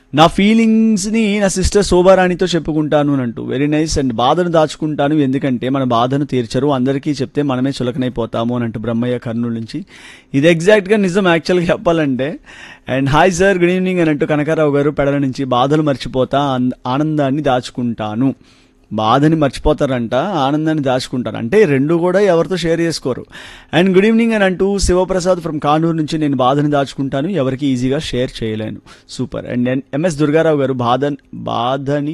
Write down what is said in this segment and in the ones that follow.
నా ఫీలింగ్స్ని నా సిస్టర్ శోభారాణితో చెప్పుకుంటాను అని అంటూ వెరీ నైస్ అండ్ బాధను దాచుకుంటాను ఎందుకంటే మన బాధను తీర్చరు అందరికీ చెప్తే మనమే చులకనైపోతాము అని అంటూ బ్రహ్మయ్య కర్నూలు నుంచి ఇది ఎగ్జాక్ట్గా నిజం యాక్చువల్గా చెప్పాలంటే and hi sir good evening అని అంటూ కనకారావు గారు పెడల నుంచి బాధలు మర్చిపోతా ఆన్- ఆనందాన్ని దాచుకుంటాను బాధని మర్చిపోతారంట ఆనందాన్ని దాచుకుంటారు అంటే రెండు కూడా ఎవరితో షేర్ చేసుకోరు అండ్ గుడ్ ఈవినింగ్ అని అంటూ శివప్రసాద్ ఫ్రమ్ కానూరు నుంచి నేను బాధని దాచుకుంటాను ఎవరికి ఈజీగా షేర్ చేయలేను సూపర్ అండ్ ఎంఎస్ దుర్గారావు గారు బాధ బాధని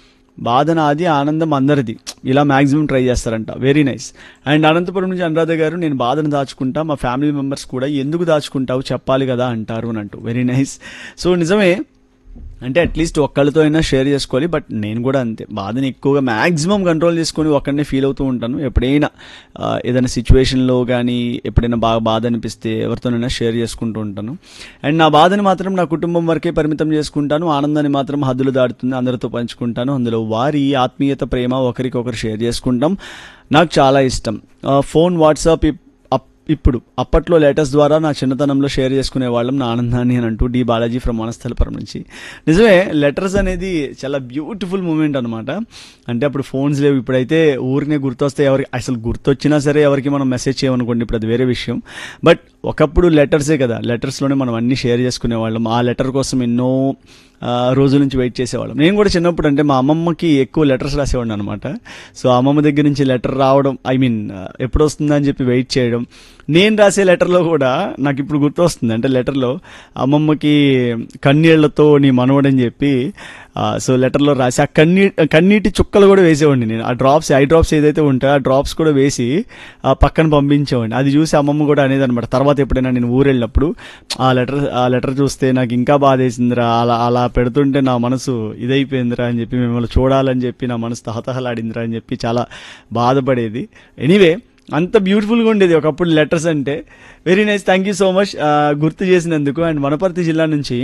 బాధ నాది ఆనందం అందరిది ఇలా మాక్సిమం ట్రై చేస్తారంట వెరీ నైస్ అండ్ అనంతపురం నుంచి అనురాధ గారు నేను బాధను దాచుకుంటా మా ఫ్యామిలీ మెంబర్స్ కూడా ఎందుకు దాచుకుంటావు చెప్పాలి కదా అంటారు అని అంటూ వెరీ నైస్ సో నిజమే అంటే అట్లీస్ట్ ఒక్కళ్ళతో అయినా షేర్ చేసుకోవాలి బట్ నేను కూడా అంతే బాధని ఎక్కువగా మ్యాక్సిమం కంట్రోల్ చేసుకొని ఒక్కడనే ఫీల్ అవుతూ ఉంటాను ఎప్పుడైనా ఆ, ఏదైనా సిచ్యువేషన్లో కానీ ఎప్పుడైనా బాగా బాధ అనిపిస్తే ఎవరితోనైనా షేర్ చేసుకుంటూ ఉంటాను అండ్ నా బాధని మాత్రం నా కుటుంబం వరకే పరిమితం చేసుకుంటాను ఆనందాన్ని మాత్రం హద్దులు దాటుతుంది అందరితో పంచుకుంటాను అందులో వారి ఆత్మీయత ప్రేమ ఒకరికొకరు షేర్ చేసుకుంటాం నాకు చాలా ఇష్టం ఆ, ఫోన్ వాట్సాప్ ఇప్- అప్- ఇప్పుడు అప్పట్లో లెటర్స్ ద్వారా నా చిన్నతనంలో షేర్ చేసుకునే వాళ్ళం నా ఆనందాన్ని అని అంటూ డి బాలాజీ ఫ్రమ్ వనస్థలపురం నుంచి నిజమే లెటర్స్ అనేది చాలా బ్యూటిఫుల్ మూమెంట్ అనమాట అంటే అప్పుడు ఫోన్స్ లేవు ఇప్పుడైతే ఊరినే గుర్తొస్తే ఎవరికి అసలు గుర్తొచ్చినా సరే ఎవరికి మనం మెసేజ్ చేయమనుకోండి ఇప్పుడు అది వేరే విషయం బట్ ఒకప్పుడు లెటర్సే కదా లెటర్స్లోనే మనం అన్ని షేర్ చేసుకునే వాళ్ళం ఆ లెటర్ కోసం ఎన్నో ఆ, రోజుల నుంచి వెయిట్ చేసేవాళ్ళం నేను కూడా చిన్నప్పుడు అంటే మా అమ్మమ్మకి ఎక్కువ లెటర్స్ రాసేవాడిని అనమాట సో అమ్మమ్మ దగ్గర నుంచి లెటర్ రావడం ఐ మీన్ ఎప్పుడు వస్తుందని చెప్పి వెయిట్ చేయడం నేను రాసే లెటర్లో కూడా నాకు ఇప్పుడు గుర్తొస్తుంది అంటే లెటర్లో అమ్మమ్మకి కన్నీళ్లతో నీ మనవడని చెప్పి ఆ, సో లెటర్లో రాసి ఆ కన్నీ కన్నీటి చుక్కలు కూడా వేసేవాడిని నేను ఆ డ్రాప్స్ ఐ డ్రాప్స్ ఏదైతే ఉంటాయో ఆ డ్రాప్స్ కూడా వేసి ఆ పక్కన పంపించేవాడిని అది చూసి అమ్మమ్మ కూడా అనేది అనమాట తర్వాత ఎప్పుడైనా నేను ఊరు వెళ్ళినప్పుడు ఆ లెటర్ ఆ లెటర్ చూస్తే నాకు ఇంకా బాధ వేసిందిరా అలా అలా పెడుతుంటే నా మనసు ఇదైపోయిందిరా అని చెప్పి మిమ్మల్ని చూడాలని చెప్పి నా మనసు తహతహలాడిందిరా అని చెప్పి చాలా బాధపడేది ఎనీవే అంత బ్యూటిఫుల్గా ఉండేది ఒకప్పుడు లెటర్స్ అంటే very nice thank you so much గుర్తు చేసినందుకు అండ్ వనపర్తి జిల్లా నుంచి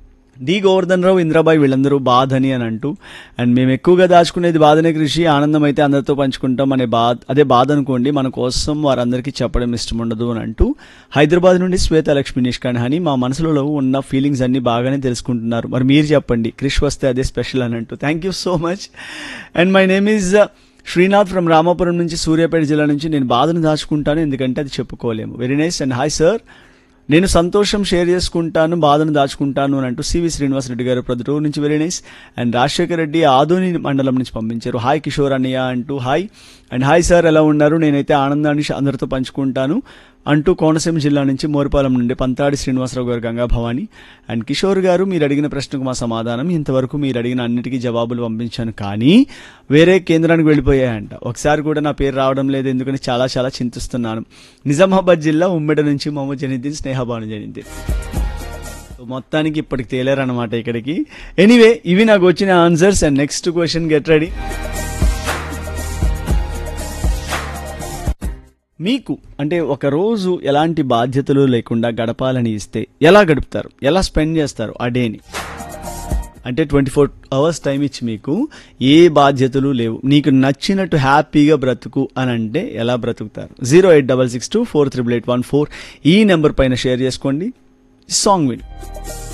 డి గోవర్ధన్ రావు ఇంద్రాబాయి వీళ్ళందరూ బాధని అని అంటూ అండ్ మేము ఎక్కువగా దాచుకునేది బాధనే కృషి ఆనందం అయితే అందరితో పంచుకుంటాం అనే బాధ అదే బాధ అనుకోండి మన కోసం వారందరికీ చెప్పడం ఇష్టం ఉండదు అని అంటూ హైదరాబాద్ నుండి శ్వేత లక్ష్మి నిష్కాన్ అని మా మనసులో ఉన్న ఫీలింగ్స్ అన్ని బాగానే తెలుసుకుంటున్నారు మరి మీరు చెప్పండి క్రిష్ వస్తే అదే స్పెషల్ అని అంటూ thank you so much and my name is Srinath from Ramapuram నుంచి సూర్యాపేట జిల్లా నుంచి నేను బాధను దాచుకుంటాను ఎందుకంటే అది చెప్పుకోలేము very nice and hi sir నేను సంతోషం షేర్ చేసుకుంటాను బాధను దాచుకుంటాను అని అంటూ సివి శ్రీనివాసరెడ్డి గారు ప్రొద్దుటూరు నుంచి very nice and Rajasekhar Reddy Adoni మండలం నుంచి పంపించారు హాయ్ కిషోర్ అన్నయ్య అంటూ హాయ్ అండ్ హాయ్ సార్ ఎలా ఉన్నారు నేనైతే ఆనందాన్ని అందరితో పంచుకుంటాను అంటూ కోనసీమ జిల్లా నుంచి మోరిపాలెం నుండి పంతాడి శ్రీనివాసరావు గారు గంగా భవాని అండ్ కిషోర్ గారు మీరు అడిగిన ప్రశ్నకు మా సమాధానం ఇంతవరకు మీరు అడిగిన అన్నిటికీ జవాబులు పంపించాను కానీ వేరే కేంద్రానికి వెళ్ళిపోయాయంట ఒకసారి కూడా నా పేరు రావడం లేదు ఎందుకని చాలా చాలా చింతిస్తున్నాను నిజామాబాద్ జిల్లా ఉమ్మెడ నుంచి మొహమ్మద్ జనీద్దీన్ స్నేహబాను జనీద్దీన్ సో మొత్తానికి ఇప్పటికి తేలారనమాట ఇక్కడికి ఎనీవే ఇవి నాకు వచ్చిన answers and next question get ready మీకు అంటే ఒక రోజు ఎలాంటి బాధ్యతలు లేకుండా గడపాలని ఇస్తే ఎలా గడుపుతారు ఎలా స్పెండ్ చేస్తారు ఆ డేని అంటే ట్వంటీ ఫోర్ అవర్స్ టైం ఇచ్చి మీకు ఏ బాధ్యతలు లేవు నీకు నచ్చినట్టు హ్యాపీగా బ్రతుకు అని అంటే ఎలా బ్రతుకుతారు zero eight double six two four triple eight one four ఈ నెంబర్ పైన షేర్ చేసుకోండి సాంగ్ విన్